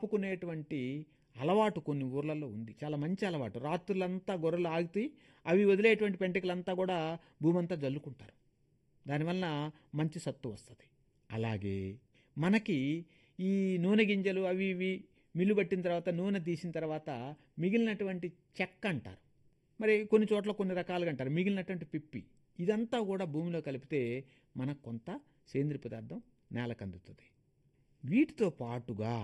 ఆపుకునేటువంటి అలవాటు కొన్ని ఊర్లలో ఉంది చాలా మంచి అలవాటు రాత్రులంతా గొర్రెలు ఆగుతాయి అవి వదిలేటువంటి పెంటికలంతా కూడా భూమి అంతా జల్లుకుంటారు దానివల్ల మంచి సత్తు వస్తుంది అలాగే మనకి ఈ నూనె గింజలు అవి ఇవి మిల్లు పట్టిన తర్వాత నూనె తీసిన తర్వాత మిగిలినటువంటి చెక్క అంటారు మరి కొన్ని చోట్ల కొన్ని రకాలుగా అంటారు మిగిలినటువంటి పిప్పి ఇదంతా కూడా భూమిలో కలిపితే మనకు కొంత సేంద్రియ పదార్థం నేలకు అందుతుంది వీటితో పాటుగా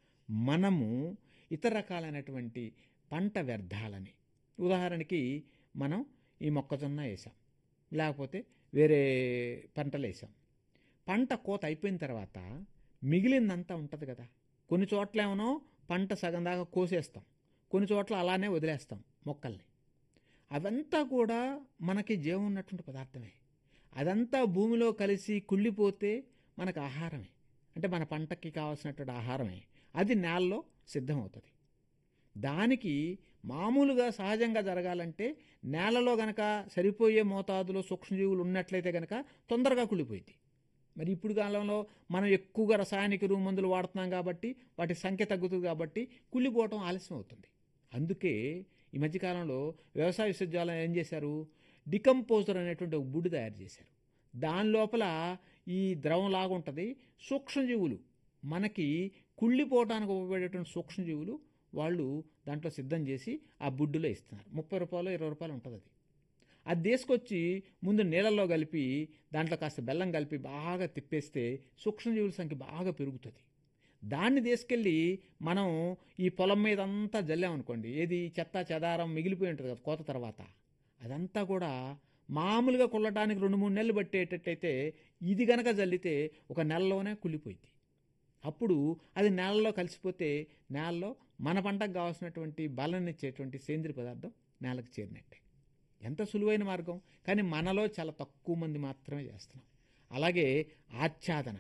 మనము ఇతర రకాలైనటువంటి పంట వ్యర్థాలని ఉదాహరణకి మనం ఈ మొక్కజొన్న వేసాం లేకపోతే వేరే పంటలు వేసాం పంట కోత అయిపోయిన తర్వాత మిగిలిందంతా ఉంటుంది కదా కొన్ని చోట్లేమో పంట సగం దాకా కోసేస్తాం కొన్ని చోట్ల అలానే వదిలేస్తాం మొక్కల్ని అదంతా కూడా మనకి జీవం ఉన్నటువంటి పదార్థమే అదంతా భూమిలో కలిసి కుళ్ళిపోతే మనకు ఆహారమే అంటే మన పంటకి కావాల్సినటువంటి ఆహారమే అది నేలలో సిద్ధమవుతుంది దానికి మామూలుగా సహజంగా జరగాలంటే నేలలో గనక సరిపోయే మోతాదులో సూక్ష్మజీవులు ఉన్నట్లయితే గనక తొందరగా కుళ్ళిపోయింది మరి ఇప్పుడు కాలంలో మనం ఎక్కువగా రసాయనిక ఎరువు మందులు వాడుతున్నాం కాబట్టి వాటి సంఖ్య తగ్గుతుంది కాబట్టి కుళ్ళిపోవటం ఆలస్యం అవుతుంది అందుకే ఈ మధ్యకాలంలో వ్యవసాయ విశ్వవిద్యాలయం ఏం చేశారు డికంపోజర్ అనేటువంటి ఒక బుడ్డు తయారు చేశారు దాని లోపల ఈ ద్రవం లాగా ఉంటుంది సూక్ష్మజీవులు మనకి కుళ్ళిపోవడానికి ఉపయోగపడేటువంటి సూక్ష్మజీవులు వాళ్ళు దాంట్లో సిద్ధం చేసి ఆ బుడ్డులో ఇస్తున్నారు ముప్పై రూపాయలు ఇరవై రూపాయలు ఉంటుంది అది అది తీసుకొచ్చి ముందు నీళ్ళల్లో కలిపి దాంట్లో కాస్త బెల్లం కలిపి బాగా తిప్పేస్తే సూక్ష్మజీవుల సంఖ్య బాగా పెరుగుతుంది దాన్ని తీసుకెళ్ళి మనం ఈ పొలం మీద అంతా జల్లామనుకోండి ఏది చెత్త చెదారం మిగిలిపోయి ఉంటుంది కదా కోత తర్వాత అదంతా కూడా మామూలుగా కుళ్ళటానికి రెండు మూడు నెలలు పట్టేటట్టయితే ఇది గనక జల్లితే ఒక నెలలోనే కుళ్ళిపోయింది అప్పుడు అది నేలలో కలిసిపోతే నేలలో మన పంటకు కావాల్సినటువంటి బలాన్నిచ్చేటువంటి సేంద్రియ పదార్థం నేలకు చేరినట్టే ఎంత సులువైన మార్గం కానీ మనలో చాలా తక్కువ మంది మాత్రమే చేస్తున్నాం అలాగే ఆచ్ఛాదన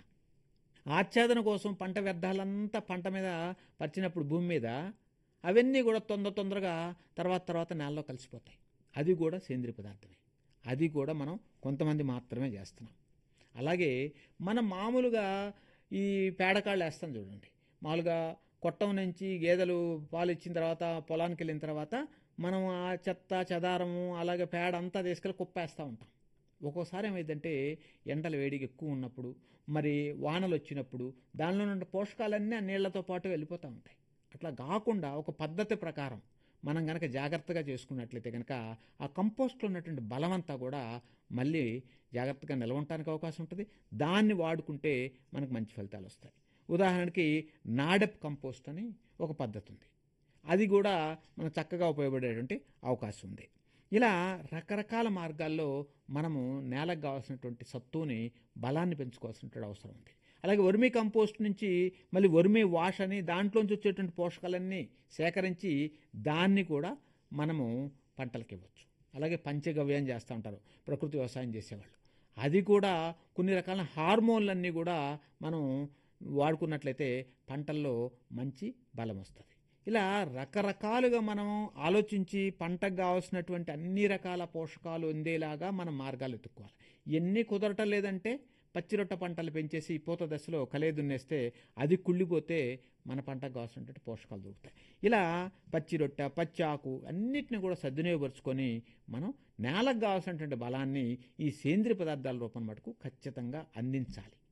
ఆచ్ఛాదన కోసం పంట వ్యర్థాలంతా పంట మీద పరిచినప్పుడు భూమి మీద అవన్నీ కూడా తొందర తొందరగా తర్వాత తర్వాత నేలలో కలిసిపోతాయి అది కూడా సేంద్రియ పదార్థమే అది కూడా మనం కొంతమంది మాత్రమే చేస్తున్నాం అలాగే మనం మామూలుగా ఈ పేడకాళ్ళు వేస్తాం చూడండి మామూలుగా కొట్టం నుంచి గేదెలు పాలు ఇచ్చిన తర్వాత పొలానికి వెళ్ళిన తర్వాత మనం ఆ చెత్త చెదారము అలాగే పేడ అంతా తీసుకెళ్ళి కుప్పేస్తూ ఉంటాం ఒక్కోసారి ఏమైందంటే ఎండలు వేడిగా ఎక్కువ ఉన్నప్పుడు మరి వానలు వచ్చినప్పుడు దానిలో ఉన్న పోషకాలన్నీ ఆ నీళ్లతో పాటు వెళ్ళిపోతూ ఉంటాయి అట్లా కాకుండా ఒక పద్ధతి ప్రకారం మనం గనక జాగ్రత్తగా చేసుకున్నట్లయితే కనుక ఆ కంపోస్ట్లో ఉన్నటువంటి బలమంతా కూడా మళ్ళీ జాగ్రత్తగా నిలవటానికి అవకాశం ఉంటుంది దాన్ని వాడుకుంటే మనకు మంచి ఫలితాలు వస్తాయి ఉదాహరణకి నాడెప్ కంపోస్ట్ అని ఒక పద్ధతి ఉంది అది కూడా మనకు చక్కగా ఉపయోగపడేటువంటి అవకాశం ఉంది ఇలా రకరకాల మార్గాల్లో మనము నేలకు కావాల్సినటువంటి సత్తుని బలాన్ని పెంచుకోవాల్సినటువంటి అవసరం ఉంది అలాగే వర్మీ కంపోస్ట్ నుంచి మళ్ళీ వర్మీ వాష్ అని దాంట్లోంచి వచ్చేటువంటి పోషకాలన్నీ సేకరించి దాన్ని కూడా మనము పంటలకు ఇవ్వచ్చు అలాగే పంచగవ్యం చేస్తూ ఉంటారు ప్రకృతి వ్యవసాయం చేసేవాళ్ళు అది కూడా కొన్ని రకాల హార్మోన్లన్నీ కూడా మనం వాడుకున్నట్లయితే పంటల్లో మంచి బలం వస్తుంది ఇలా రకరకాలుగా మనం ఆలోచించి పంటకు కావాల్సినటువంటి అన్ని రకాల పోషకాలు అందేలాగా మనం మార్గాలు ఎత్తుక్కోవాలి ఎన్ని కుదరటం లేదంటే పచ్చిరొట్ట పంటలు పెంచేసి పూత దశలో కలే దున్నేస్తే అది కుళ్ళిపోతే మన పంటకు కావాల్సినటువంటి పోషకాలు దొరుకుతాయి ఇలా పచ్చి రొట్టె పచ్చి ఆకు అన్నిటిని కూడా సద్వినియోగపరుచుకొని మనం నేలకు కావాల్సినటువంటి బలాన్ని ఈ సేంద్రియ పదార్థాల రూపం మటుకు ఖచ్చితంగా అందించాలి